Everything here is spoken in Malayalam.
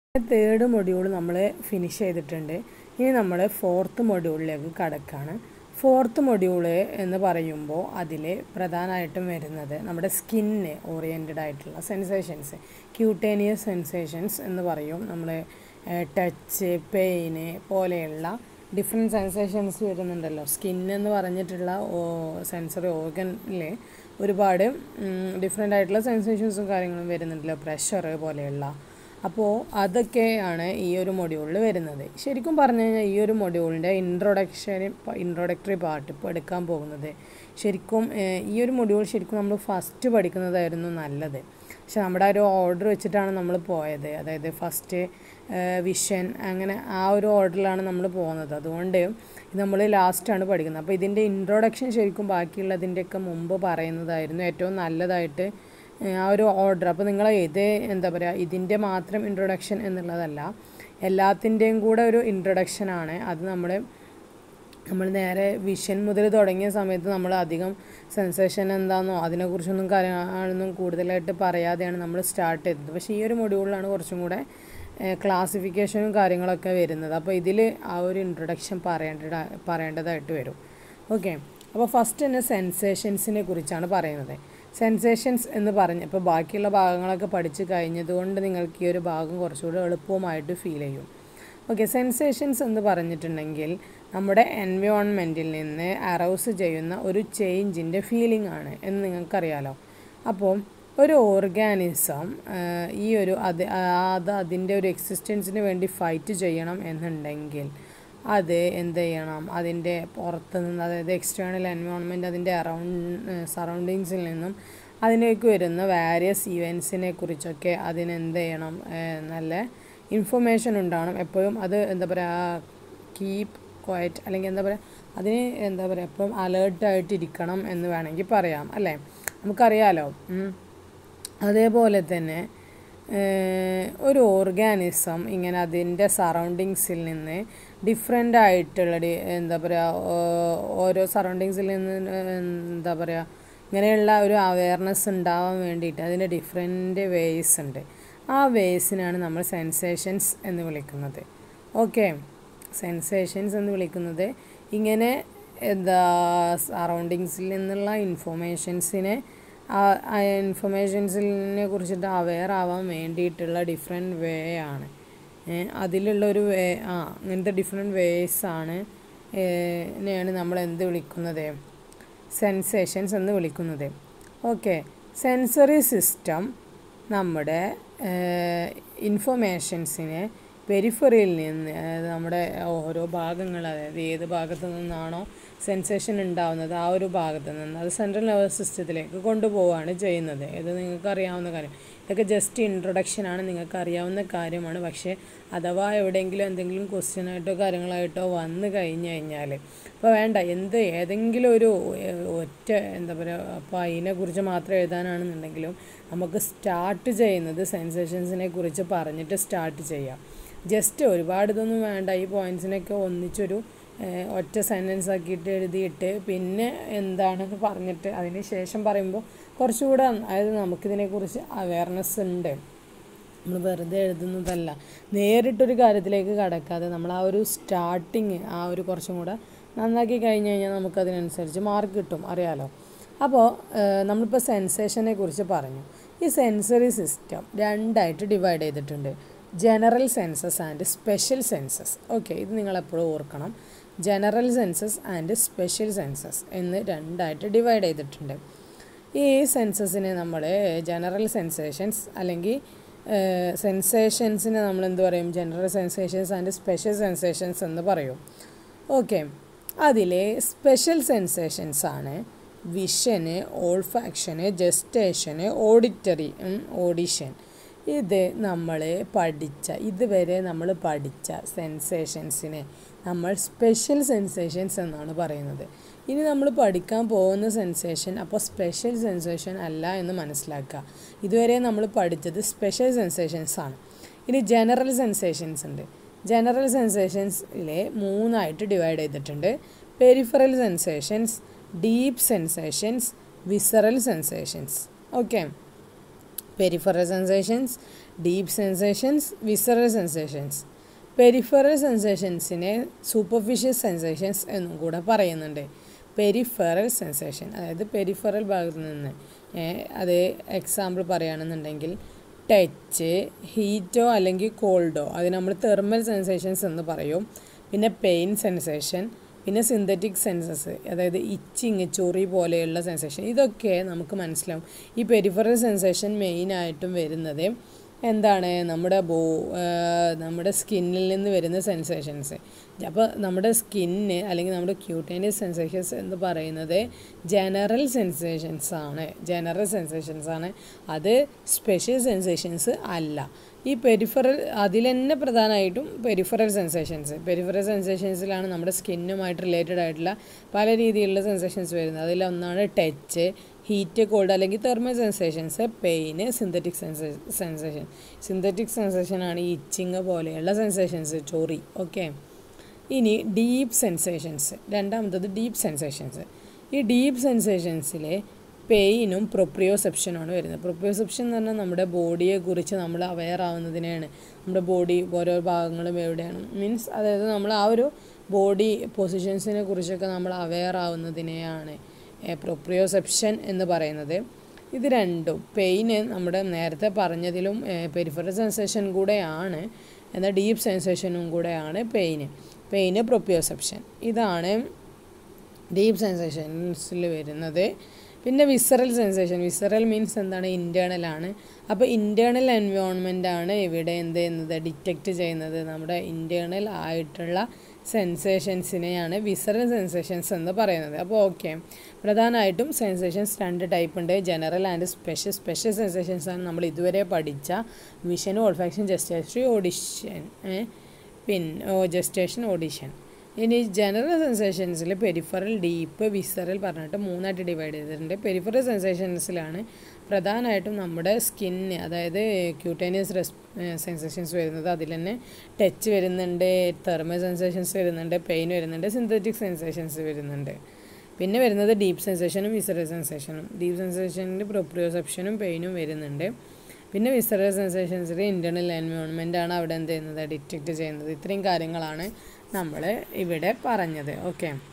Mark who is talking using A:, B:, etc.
A: തേർഡ് മൊഡ്യൂൾ നമ്മൾ ഫിനിഷ് ചെയ്തിട്ടുണ്ട് ഇനി നമ്മൾ ഫോർത്ത് മൊഡ്യൂളിലേക്ക് കടക്കുകയാണ് ഫോർത്ത് മൊഡ്യൂള് എന്ന് പറയുമ്പോൾ അതിൽ പ്രധാനമായിട്ടും വരുന്നത് നമ്മുടെ സ്കിന്ന് ഓറിയൻറ്റഡ് ആയിട്ടുള്ള സെൻസേഷൻസ് ക്യൂട്ടേനിയസ് സെൻസേഷൻസ് എന്ന് പറയും നമ്മൾ ടച്ച് പെയിന് പോലെയുള്ള ഡിഫറെൻറ്റ് സെൻസേഷൻസ് വരുന്നുണ്ടല്ലോ സ്കിൻ എന്ന് പറഞ്ഞിട്ടുള്ള സെൻസറി ഓർഗനിൽ ഒരുപാട് ഡിഫറെൻ്റ് ആയിട്ടുള്ള സെൻസേഷൻസും കാര്യങ്ങളും വരുന്നുണ്ടല്ലോ പ്രഷർ പോലെയുള്ള അപ്പോൾ അതൊക്കെയാണ് ഈ ഒരു മൊഡ്യൂളിൽ വരുന്നത് ശരിക്കും പറഞ്ഞു കഴിഞ്ഞാൽ ഈ ഒരു മൊഡ്യൂളിൻ്റെ ഇൻട്രൊഡക്ഷൻ ഇൻട്രൊഡക്ടറി പാർട്ട് ഇപ്പോൾ എടുക്കാൻ പോകുന്നത് ശരിക്കും ഈ ഒരു മൊഡ്യൂൾ ശരിക്കും നമ്മൾ ഫസ്റ്റ് പഠിക്കുന്നതായിരുന്നു നല്ലത് പക്ഷെ നമ്മുടെ ആ ഒരു ഓർഡർ വെച്ചിട്ടാണ് നമ്മൾ പോയത് അതായത് ഫസ്റ്റ് വിഷൻ അങ്ങനെ ആ ഒരു ഓർഡറിലാണ് നമ്മൾ പോകുന്നത് അതുകൊണ്ട് നമ്മൾ ലാസ്റ്റാണ് പഠിക്കുന്നത് അപ്പോൾ ഇതിൻ്റെ ഇൻട്രൊഡക്ഷൻ ശരിക്കും ബാക്കിയുള്ളതിൻ്റെയൊക്കെ മുമ്പ് പറയുന്നതായിരുന്നു ഏറ്റവും നല്ലതായിട്ട് ആ ഒരു ഓർഡർ അപ്പോൾ നിങ്ങൾ ഇത് എന്താ പറയുക ഇതിൻ്റെ മാത്രം ഇൻട്രൊഡക്ഷൻ എന്നുള്ളതല്ല എല്ലാത്തിൻ്റെയും കൂടെ ഒരു ഇൻട്രൊഡക്ഷനാണ് അത് നമ്മൾ നമ്മൾ നേരെ വിഷൻ മുതൽ തുടങ്ങിയ സമയത്ത് നമ്മൾ അധികം സെൻസേഷൻ എന്താണെന്നോ അതിനെക്കുറിച്ചൊന്നും കാര്യങ്ങളൊന്നും കൂടുതലായിട്ട് പറയാതെയാണ് നമ്മൾ സ്റ്റാർട്ട് ചെയ്തത് പക്ഷേ ഈ ഒരു മൊഡ്യൂളിലാണ് കുറച്ചും കൂടെ ക്ലാസിഫിക്കേഷനും കാര്യങ്ങളൊക്കെ വരുന്നത് അപ്പോൾ ഇതിൽ ആ ഒരു ഇൻട്രൊഡക്ഷൻ പറയേണ്ട പറയേണ്ടതായിട്ട് വരും ഓക്കെ അപ്പോൾ ഫസ്റ്റ് തന്നെ സെൻസേഷൻസിനെ കുറിച്ചാണ് പറയുന്നത് സെൻസേഷൻസ് എന്ന് പറഞ്ഞ് ഇപ്പോൾ ബാക്കിയുള്ള ഭാഗങ്ങളൊക്കെ പഠിച്ച് കഴിഞ്ഞതുകൊണ്ട് നിങ്ങൾക്ക് ഈ ഒരു ഭാഗം കുറച്ചുകൂടി എളുപ്പമായിട്ട് ഫീൽ ചെയ്യും ഓക്കെ സെൻസേഷൻസ് എന്ന് പറഞ്ഞിട്ടുണ്ടെങ്കിൽ നമ്മുടെ എൻവയോൺമെൻറ്റിൽ നിന്ന് അറൗസ് ചെയ്യുന്ന ഒരു ചേഞ്ചിൻ്റെ ഫീലിംഗ് ആണ് എന്ന് നിങ്ങൾക്കറിയാലോ അപ്പോൾ ഒരു ഓർഗാനിസം ഈ ഒരു അത് അത് അതിൻ്റെ ഒരു എക്സിസ്റ്റൻസിന് വേണ്ടി ഫൈറ്റ് ചെയ്യണം എന്നുണ്ടെങ്കിൽ അത് എന്ത് ചെയ്യണം അതിൻ്റെ പുറത്ത് നിന്ന് അതായത് എക്സ്റ്റേണൽ എൻവയോൺമെൻറ്റ് അതിൻ്റെ അറൗണ്ട് സറൗണ്ടിങ്സിൽ നിന്നും അതിലേക്ക് വരുന്ന വാരിയസ് ഇവൻസിനെ കുറിച്ചൊക്കെ അതിനെന്ത് ചെയ്യണം നല്ല ഇൻഫർമേഷൻ ഉണ്ടാവണം എപ്പോഴും അത് എന്താ പറയുക കീപ്പ് ക്വയറ്റ് അല്ലെങ്കിൽ എന്താ പറയുക അതിന് എന്താ പറയുക എപ്പോഴും അലേർട്ടായിട്ടിരിക്കണം എന്ന് വേണമെങ്കിൽ പറയാം അല്ലേ നമുക്കറിയാലോ അതേപോലെ തന്നെ ഒരു ഓർഗാനിസം ഇങ്ങനെ അതിൻ്റെ സറൗണ്ടിങ്സിൽ നിന്ന് ഡിഫറെൻ്റ് ആയിട്ടുള്ള എന്താ പറയുക ഓരോ സറൗണ്ടിങ്സിൽ നിന്ന് എന്താ പറയുക ഇങ്ങനെയുള്ള ഒരു അവയർനെസ് ഉണ്ടാവാൻ വേണ്ടിയിട്ട് അതിൻ്റെ ഡിഫറെൻ്റ് വേസ് ഉണ്ട് ആ വേസിനാണ് നമ്മൾ സെൻസേഷൻസ് എന്ന് വിളിക്കുന്നത് ഓക്കെ സെൻസേഷൻസ് എന്ന് വിളിക്കുന്നത് ഇങ്ങനെ എന്താ സറൗണ്ടിങ്സിൽ നിന്നുള്ള ഇൻഫോർമേഷൻസിനെ ആ ഇൻഫർമേഷൻസിനെ കുറിച്ചിട്ട് അവെയർ ആവാൻ വേണ്ടിയിട്ടുള്ള ഡിഫറെൻറ്റ് വേ ആണ് അതിലുള്ളൊരു വേ ആ ഇങ്ങനത്തെ ഡിഫറെൻറ്റ് വേസ് ആണ് നെയാണ് നമ്മൾ എന്ത് വിളിക്കുന്നത് സെൻസേഷൻസ് എന്ന് വിളിക്കുന്നത് ഓക്കെ സെൻസറി സിസ്റ്റം നമ്മുടെ ഇൻഫർമേഷൻസിനെ പെരിഫറിയിൽ നിന്ന് അതായത് നമ്മുടെ ഓരോ ഭാഗങ്ങൾ അതായത് ഏത് ഭാഗത്തു നിന്നാണോ സെൻസേഷൻ ഉണ്ടാവുന്നത് ആ ഒരു ഭാഗത്ത് നിന്ന് അത് സെൻട്രൽ നെർവസ് സിസ്റ്റത്തിലേക്ക് കൊണ്ടുപോവുകയാണ് ചെയ്യുന്നത് ഇത് നിങ്ങൾക്ക് അറിയാവുന്ന കാര്യം ഇതൊക്കെ ജസ്റ്റ് ഇൻട്രൊഡക്ഷനാണ് നിങ്ങൾക്ക് അറിയാവുന്ന കാര്യമാണ് പക്ഷേ അഥവാ എവിടെയെങ്കിലും എന്തെങ്കിലും ക്വസ്റ്റ്യനായിട്ടോ കാര്യങ്ങളായിട്ടോ വന്നു കഴിഞ്ഞു കഴിഞ്ഞാൽ ഇപ്പോൾ വേണ്ട എന്ത് ഏതെങ്കിലും ഒരു ഒറ്റ എന്താ പറയുക അപ്പോൾ അതിനെക്കുറിച്ച് മാത്രം എഴുതാനാണെന്നുണ്ടെങ്കിലും നമുക്ക് സ്റ്റാർട്ട് ചെയ്യുന്നത് സെൻസേഷൻസിനെ കുറിച്ച് പറഞ്ഞിട്ട് സ്റ്റാർട്ട് ചെയ്യാം ജസ്റ്റ് ഒരുപാട് ഇതൊന്നും വേണ്ട ഈ പോയിൻറ്റ്സിനൊക്കെ ഒന്നിച്ചൊരു ഒറ്റ സെൻറ്റൻസ് ആക്കിയിട്ട് എഴുതിയിട്ട് പിന്നെ എന്താണെന്ന് പറഞ്ഞിട്ട് അതിന് ശേഷം പറയുമ്പോൾ കുറച്ചുകൂടെ അതായത് നമുക്കിതിനെക്കുറിച്ച് അവയർനെസ് ഉണ്ട് നമ്മൾ വെറുതെ എഴുതുന്നതല്ല നേരിട്ടൊരു കാര്യത്തിലേക്ക് കടക്കാതെ നമ്മൾ ആ ഒരു സ്റ്റാർട്ടിങ് ആ ഒരു കുറച്ചും കൂടെ നന്നാക്കി കഴിഞ്ഞ് കഴിഞ്ഞാൽ നമുക്കതിനനുസരിച്ച് മാർക്ക് കിട്ടും അറിയാലോ അപ്പോൾ നമ്മളിപ്പോൾ സെൻസേഷനെ കുറിച്ച് പറഞ്ഞു ഈ സെൻസറി സിസ്റ്റം രണ്ടായിട്ട് ഡിവൈഡ് ചെയ്തിട്ടുണ്ട് general senses and special senses okay ഇത് നിങ്ങളെപ്പോഴും ഓർക്കണം general senses and special senses എന്ന് രണ്ടായിട്ട് ഡിവൈഡ് ചെയ്തിട്ടുണ്ട് ഈ സെൻസസിനെ നമ്മൾ ജനറൽ സെൻസേഷൻസ് അല്ലെങ്കിൽ സെൻസേഷൻസിനെ നമ്മൾ എന്ത് പറയും general sensations and special sensations എന്ന് പറയും ഓക്കെ അതിലെ സ്പെഷ്യൽ സെൻസേഷൻസ് ആണ് വിഷന് ഓൾഫാക്ഷന് ജസ്റ്റേഷന് ഓഡിറ്ററി ഓഡിഷൻ ഇത് നമ്മൾ പഠിച്ച ഇതുവരെ നമ്മൾ പഠിച്ച സെൻസേഷൻസിനെ നമ്മൾ സ്പെഷ്യൽ സെൻസേഷൻസ് എന്നാണ് പറയുന്നത് ഇനി നമ്മൾ പഠിക്കാൻ പോകുന്ന സെൻസേഷൻ അപ്പോൾ സ്പെഷ്യൽ സെൻസേഷൻ അല്ല എന്ന് മനസ്സിലാക്കുക ഇതുവരെ നമ്മൾ പഠിച്ചത് സ്പെഷ്യൽ സെൻസേഷൻസ് ആണ് ഇനി ജനറൽ സെൻസേഷൻസ് ഉണ്ട് ജനറൽ സെൻസേഷൻസിലെ മൂന്നായിട്ട് ഡിവൈഡ് ചെയ്തിട്ടുണ്ട് peripheral sensations deep sensations visceral sensations okay peripheral sensations deep sensations visceral sensations peripheral സെൻസേഷൻസിനെ സൂപ്പർഫിഷ്യൽ സെൻസേഷൻസ് എന്നും കൂടെ പറയുന്നുണ്ട് പെരിഫറൽ സെൻസേഷൻ അതായത് പെരിഫറൽ ഭാഗത്ത് നിന്ന് അത് എക്സാമ്പിൾ പറയുകയാണെന്നുണ്ടെങ്കിൽ ടച്ച് ഹീറ്റോ അല്ലെങ്കിൽ കോൾഡോ അത് നമ്മൾ തെർമൽ സെൻസേഷൻസ് എന്ന് പറയും പിന്നെ പെയിൻ സെൻസേഷൻ പിന്നെ സിന്തറ്റിക് സെൻസസ് അതായത് ഇച്ചിങ് ചൊറി പോലെയുള്ള സെൻസേഷൻ ഇതൊക്കെ നമുക്ക് മനസ്സിലാവും ഈ പെരിഫറൽ സെൻസേഷൻ മെയിനായിട്ടും വരുന്നത് എന്താണ് നമ്മുടെ ബോ നമ്മുടെ സ്കിന്നിൽ നിന്ന് വരുന്ന സെൻസേഷൻസ് അപ്പോൾ നമ്മുടെ സ്കിന്ന് അല്ലെങ്കിൽ നമ്മുടെ ക്യൂട്ടേനിയസ് സെൻസേഷൻസ് എന്ന് പറയുന്നത് ജനറൽ സെൻസേഷൻസ് ആണ് ജനറൽ സെൻസേഷൻസ് ആണ് അത് സ്പെഷ്യൽ സെൻസേഷൻസ് അല്ല ഈ പെരിഫറൽ അതിൽ തന്നെ പ്രധാനമായിട്ടും പെരിഫറൽ സെൻസേഷൻസ് പെരിഫറൽ സെൻസേഷൻസിലാണ് നമ്മുടെ സ്കിന്നുമായിട്ട് റിലേറ്റഡ് ആയിട്ടുള്ള പല രീതിയിലുള്ള സെൻസേഷൻസ് വരുന്നത് അതിലൊന്നാണ് ടച്ച് ഹീറ്റ് കോൾഡ് അല്ലെങ്കിൽ thermal sensations pain synthetic sensation synthetic sensation ആണ് ഈ ഇച്ചിങ് പോലെയുള്ള സെൻസേഷൻസ് ചൊറി ഓക്കെ ഇനി ഡീപ്പ് സെൻസേഷൻസ് രണ്ടാമത്തത് ഡീപ്പ് സെൻസേഷൻസ് ഈ ഡീപ്പ് സെൻസേഷൻസിലെ പെയിനും പ്രൊപ്രിയോസെപ്ഷനുമാണ് വരുന്നത് പ്രൊപ്രിയോസെപ്ഷൻ എന്ന് പറഞ്ഞാൽ നമ്മുടെ ബോഡിയെക്കുറിച്ച് നമ്മൾ അവെയർ ആവുന്നതിനെയാണ് നമ്മുടെ ബോഡി ഓരോ ഭാഗങ്ങളും എവിടെയാണ് മീൻസ് അതായത് നമ്മൾ ആ ഒരു ബോഡി പൊസിഷൻസിനെ കുറിച്ചൊക്കെ നമ്മൾ അവെയർ ആവുന്നതിനെയാണ് പ്രൊപ്രിയോസെപ്ഷൻ എന്ന് പറയുന്നത് ഇത് രണ്ടും പെയിന് നമ്മുടെ നേരത്തെ പറഞ്ഞതിലും പെരിഫറൽ സെൻസേഷൻ കൂടെയാണ് എന്നാൽ ഡീപ്പ് സെൻസേഷനും കൂടെയാണ് പെയിന് പെയിന് പ്രൊപ്രിയോസെപ്ഷൻ ഇതാണ് ഡീപ്പ് സെൻസേഷൻസിൽ വരുന്നത് പിന്നെ വിസറൽ സെൻസേഷൻ വിസറൽ മീൻസ് എന്താണ് ഇൻറ്റേർണൽ ആണ് അപ്പോൾ ഇൻറ്റേർണൽ എൻവയോൺമെൻ്റ് ആണ് ഇവിടെ എന്ത് ചെയ്യുന്നത് ഡിറ്റക്റ്റ് ചെയ്യുന്നത് നമ്മുടെ ഇൻറ്റേർണൽ ആയിട്ടുള്ള സെൻസേഷൻസിനെയാണ് വിസറൽ സെൻസേഷൻസ് എന്ന് പറയുന്നത് അപ്പോൾ ഓക്കെ പ്രധാനമായിട്ടും സെൻസേഷൻസ് രണ്ട് ടൈപ്പ് ഉണ്ട് general and special special sensations ആണ് നമ്മൾ ഇതുവരെ പഠിച്ച വിഷൻ ഓൾഫാക്ഷൻ ജസ്റ്റേഷൻ ഓഡിഷൻ പിന്നെ ജസ്റ്റേഷൻ ഓഡിഷൻ ഇനി ജനറൽ സെൻസേഷൻസിൽ പെരിഫറൽ ഡീപ്പ് വിസറൽ പറഞ്ഞിട്ട് മൂന്നായിട്ട് ഡിവൈഡ് ചെയ്തിട്ടുണ്ട് പെരിഫറൽ സെൻസേഷൻസിലാണ് പ്രധാനമായിട്ടും നമ്മുടെ സ്കിന്ന് അതായത് ക്യൂട്ടേനിയസ് റെസ് സെൻസേഷൻസ് വരുന്നത് അതിൽ തന്നെ ടച്ച് വരുന്നുണ്ട് തെർമൽ സെൻസേഷൻസ് വരുന്നുണ്ട് പെയിൻ വരുന്നുണ്ട് സിന്തറ്റിക് സെൻസേഷൻസ് വരുന്നുണ്ട് പിന്നെ വരുന്നത് ഡീപ്പ് സെൻസേഷനും വിസറൽ സെൻസേഷനും ഡീപ്പ് സെൻസേഷനിൽ പ്രൊപ്രിയോസെപ്ഷനും പെയിനും വരുന്നുണ്ട് പിന്നെ വിസറൽ സെൻസേഷൻസിൽ ഇൻറ്റേർണൽ എൻവയോൺമെൻ്റ് ആണ് അവിടെ എന്ത് ചെയ്യുന്നത് ഡിറ്റക്റ്റ് ചെയ്യുന്നത് ഇത്രയും കാര്യങ്ങളാണ് നമ്മൾ ഇവിടെ പറഞ്ഞത് ഓക്കെ